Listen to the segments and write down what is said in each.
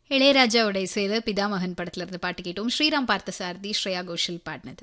இளையராஜாவோட இசையில பிதாமகன் படத்துல இருந்து பாட்டு கேட்டோம் ஸ்ரீராம் பார்த்த சாரதி ஸ்ரேயா கோஷல் பாடினது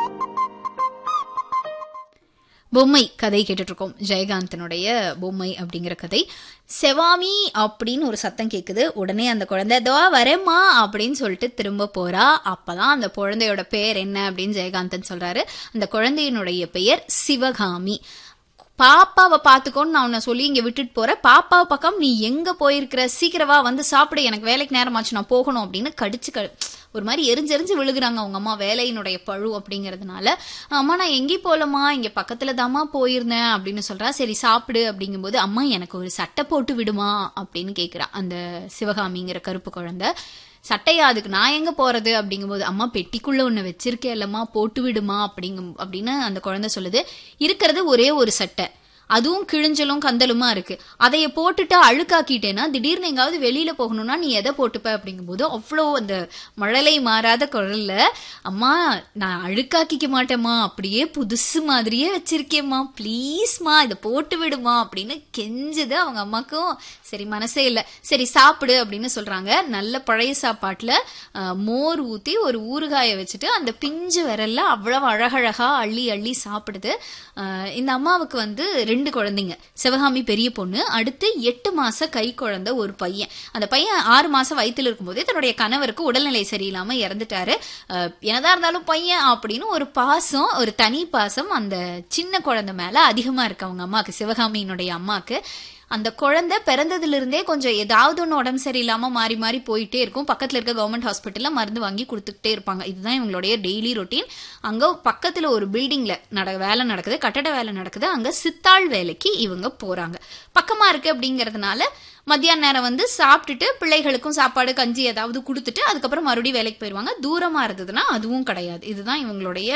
பொம்மை கதை கேட்டுட்டு இருக்கோம் ஜெயகாந்தனுடைய பொம்மை அப்படிங்கிற கதை செவாமி அப்படின்னு ஒரு சத்தம் கேக்குது உடனே அந்த குழந்தை தோ வரேம்மா அப்படின்னு சொல்லிட்டு திரும்ப போறா அப்பதான் அந்த குழந்தையோட பெயர் என்ன அப்படின்னு ஜெயகாந்தன் சொல்றாரு அந்த குழந்தையினுடைய பெயர் சிவகாமி பாப்பாவை பார்த்துக்கோன்னு நான் உன்னை சொல்லி இங்க விட்டுட்டு போறேன் பாப்பாவை பக்கம் நீ எங்க போயிருக்கிற சீக்கிரவா வந்து சாப்பிடு எனக்கு வேலைக்கு நேரமாச்சு நான் போகணும் அப்படின்னு கடிச்சு க ஒரு மாதிரி எரிஞ்செரிஞ்சு விழுகுறாங்க அவங்க அம்மா வேலையினுடைய பழு அப்படிங்கறதுனால அம்மா நான் எங்கேயும் போலமா இங்க பக்கத்துல தாம்மா போயிருந்தேன் அப்படின்னு சொல்றா சரி சாப்பிடு அப்படிங்கும்போது அம்மா எனக்கு ஒரு சட்டை போட்டு விடுமா அப்படின்னு கேக்குறா அந்த சிவகாமிங்கிற கருப்பு குழந்தை சட்டையா அதுக்கு நான் எங்க போறது அப்படிங்கும்போது அம்மா பெட்டிக்குள்ள ஒண்ணு வச்சிருக்கேன் இல்லம்மா போட்டு விடுமா அப்படிங்கும் அப்படின்னு அந்த குழந்தை சொல்லுது இருக்கிறது ஒரே ஒரு சட்டை அதுவும் கிழிஞ்சலும் கந்தலுமா இருக்கு அதைய போட்டுட்டு அழுக்காக்கிட்டேன்னா திடீர்னு எங்காவது வெளியில போகணும்னா நீ எதை போட்டுப்ப அப்படிங்கும்போது அவ்வளோ அந்த மழலை மாறாத குரல்ல அம்மா நான் அழுக்காக்கிக்க மாட்டேம்மா அப்படியே புதுசு மாதிரியே வச்சிருக்கேம்மா ப்ளீஸ்மா இதை போட்டு விடுமா அப்படின்னு கெஞ்சுது அவங்க அம்மாக்கும் சரி மனசே இல்லை சரி சாப்பிடு அப்படின்னு சொல்றாங்க நல்ல பழைய சாப்பாட்டுல அஹ், மோர் ஊத்தி ஒரு ஊறுகாய வச்சுட்டு அந்த பிஞ்சு விரல்ல அவ்வளவு அழகழகா அள்ளி அள்ளி சாப்பிடுது அஹ், இந்த அம்மாவுக்கு வந்து ரெண்டு குழந்தைங்க சிவகாமி பெரிய பொண்ணு அடுத்து எட்டு மாச கை குழந்தை ஒரு பையன் அந்த பையன் ஆறு மாசம் வயித்துல இருக்கும்போதே தன்னுடைய கணவருக்கு உடல்நிலை சரியில்லாம இறந்துட்டாரு அஹ், என்னதான் இருந்தாலும் பையன் அப்படின்னு ஒரு பாசம் ஒரு தனி பாசம் அந்த சின்ன குழந்தை மேல அதிகமா இருக்கு அவங்க அம்மாக்கு சிவகாமியினுடைய அம்மாக்கு அந்த குழந்தை பிறந்ததுல இருந்தே கொஞ்சம் ஏதாவது ஒன்று உடம்பு சரியில்லாம மாறி மாறி போயிட்டே இருக்கும் பக்கத்துல இருக்க கவர்மெண்ட் ஹாஸ்பிட்டல்ல மருந்து வாங்கி கொடுத்துக்கிட்டே இருப்பாங்க இதுதான் இவங்களுடைய டெய்லி ரொட்டீன் அங்க பக்கத்துல ஒரு பில்டிங்ல நட வேலை நடக்குது கட்டட வேலை நடக்குது அங்க சித்தாள் வேலைக்கு இவங்க போறாங்க பக்கமா இருக்கு அப்படிங்கறதுனால மத்தியான நேரம் வந்து சாப்பிட்டுட்டு பிள்ளைகளுக்கும் சாப்பாடு கஞ்சி ஏதாவது கொடுத்துட்டு அதுக்கப்புறம் மறுபடியும் வேலைக்கு போயிடுவாங்க தூரமா இருந்ததுன்னா அதுவும் கிடையாது இதுதான் இவங்களுடைய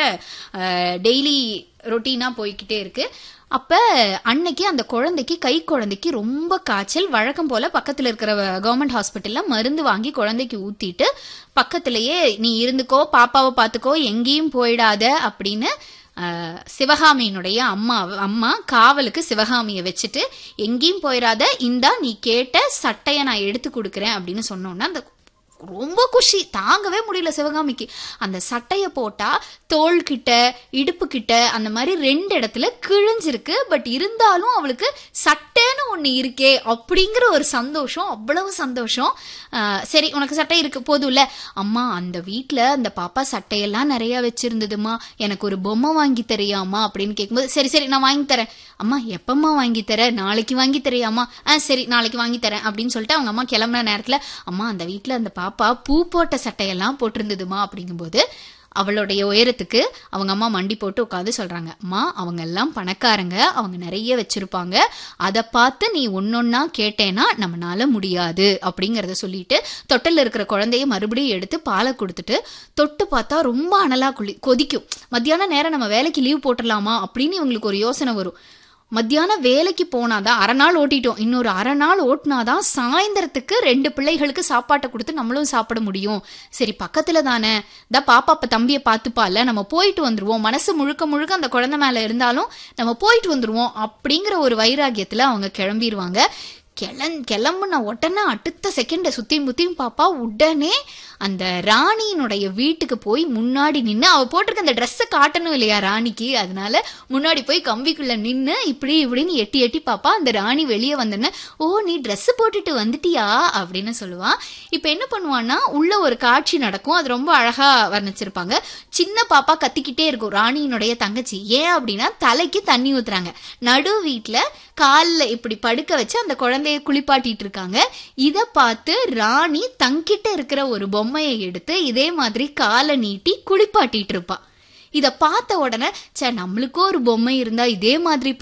டெய்லி ரொட்டீனா போய்கிட்டே இருக்கு அப்ப அன்னைக்கு அந்த குழந்தைக்கு கை குழந்தைக்கு ரொம்ப காய்ச்சல் வழக்கம் போல பக்கத்துல இருக்கிற கவர்மெண்ட் ஹாஸ்பிட்டல்ல மருந்து வாங்கி குழந்தைக்கு ஊத்திட்டு பக்கத்திலேயே நீ இருந்துக்கோ பாப்பாவை பார்த்துக்கோ எங்கேயும் போயிடாத அப்படின்னு அஹ், சிவகாமியினுடைய அம்மா அம்மா காவலுக்கு சிவகாமியை வச்சுட்டு எங்கேயும் போயிடாத இந்தா நீ கேட்ட சட்டையை நான் எடுத்து கொடுக்குறேன் அப்படின்னு சொன்னோன்னா அந்த ரொம்ப குஷி தாங்கவே முடியல சிவகாமிக்கு அந்த சட்டைய போட்டா தோள் கிட்ட இடுப்பு கிட்ட அந்த மாதிரி ரெண்டு இடத்துல கிழிஞ்சிருக்கு பட் இருந்தாலும் அவளுக்கு சட்டைன்னு ஒண்ணு இருக்கே அப்படிங்கிற ஒரு சந்தோஷம் அவ்வளவு சந்தோஷம் ஆஹ் சரி உனக்கு சட்டை இருக்கு போதும்ல அம்மா அந்த வீட்ல அந்த பாப்பா சட்டையெல்லாம் நிறைய வச்சிருந்ததுமா எனக்கு ஒரு பொம்மை வாங்கி தரியாமா அப்படின்னு கேட்கும்போது சரி சரி நான் வாங்கி தரேன் அம்மா எப்பம்மா வாங்கி தர நாளைக்கு வாங்கி தரியாமா ஆ சரி நாளைக்கு வாங்கி தரேன் அப்படின்னு சொல்லிட்டு அவங்க அம்மா கிளம்புன நேரத்துல அம்மா அந்த வீட்ல அந்த பாப்பா பூ போட்ட சட்டையெல்லாம் போட்டிருந்ததுமா அப்படிங்கும்போது அவளுடைய உயரத்துக்கு அவங்க அம்மா மண்டி போட்டு உட்காந்து சொல்றாங்க அம்மா அவங்க எல்லாம் பணக்காரங்க அவங்க நிறைய வச்சிருப்பாங்க அதை பார்த்து நீ ஒன்னொன்னா கேட்டேன்னா நம்மனால முடியாது அப்படிங்கறத சொல்லிட்டு தொட்டில் இருக்கிற குழந்தைய மறுபடியும் எடுத்து பாலை கொடுத்துட்டு தொட்டு பார்த்தா ரொம்ப அனலா குளி கொதிக்கும் மத்தியான நேரம் நம்ம வேலைக்கு லீவ் போட்டுடலாமா அப்படின்னு இவங்களுக்கு ஒரு யோசனை வரும் மத்தியானம் வேலைக்கு போனாதான் அரை நாள் ஓட்டிட்டோம் இன்னொரு அரை நாள் ஓட்டினாதான் சாயந்தரத்துக்கு ரெண்டு பிள்ளைகளுக்கு சாப்பாட்டை கொடுத்து நம்மளும் சாப்பிட முடியும் சரி பக்கத்துல தானே இந்த பாப்பா அப்ப தம்பியை பார்த்துப்பால நம்ம போயிட்டு வந்துருவோம் மனசு முழுக்க முழுக்க அந்த குழந்தை மேல இருந்தாலும் நம்ம போயிட்டு வந்துருவோம் அப்படிங்கிற ஒரு வைராகியத்துல அவங்க கிளம்பிடுவாங்க கிளம் கிளம்புன உடனே அடுத்த செகண்ட சுத்தியும் முத்தியும் பாப்பா உடனே அந்த ராணியினுடைய வீட்டுக்கு போய் முன்னாடி நின்று அவ போட்டிருக்க அந்த ட்ரெஸ்ஸை காட்டணும் இல்லையா ராணிக்கு அதனால முன்னாடி போய் கம்பிக்குள்ள நின்று இப்படி இப்படின்னு எட்டி எட்டி பாப்பா அந்த ராணி வெளியே வந்தோன்னே ஓ நீ Dress போட்டுட்டு வந்துட்டியா அப்படின்னு சொல்லுவா இப்ப என்ன பண்ணுவான்னா உள்ள ஒரு காட்சி நடக்கும் அது ரொம்ப அழகா வர்ணிச்சிருப்பாங்க சின்ன பாப்பா கத்திக்கிட்டே இருக்கும் ராணியினுடைய தங்கச்சி ஏன் அப்படின்னா தலைக்கு தண்ணி ஊத்துறாங்க நடு வீட்ல கால்ல இப்படி படுக்க வச்சு அந்த குழந்தைய குளிப்பாட்டிட்டு இருக்காங்க இத பார்த்து ராணி தங்கிட்ட இருக்கிற ஒரு பொம்மையை எடுத்து இதே மாதிரி காலை நீட்டி குளிப்பாட்டிட்டு இருப்பா இத பார்த்த உடனே ச்சே நம்மளுக்கும் ஒரு பொம்மை இருந்தா இதே மாதிரி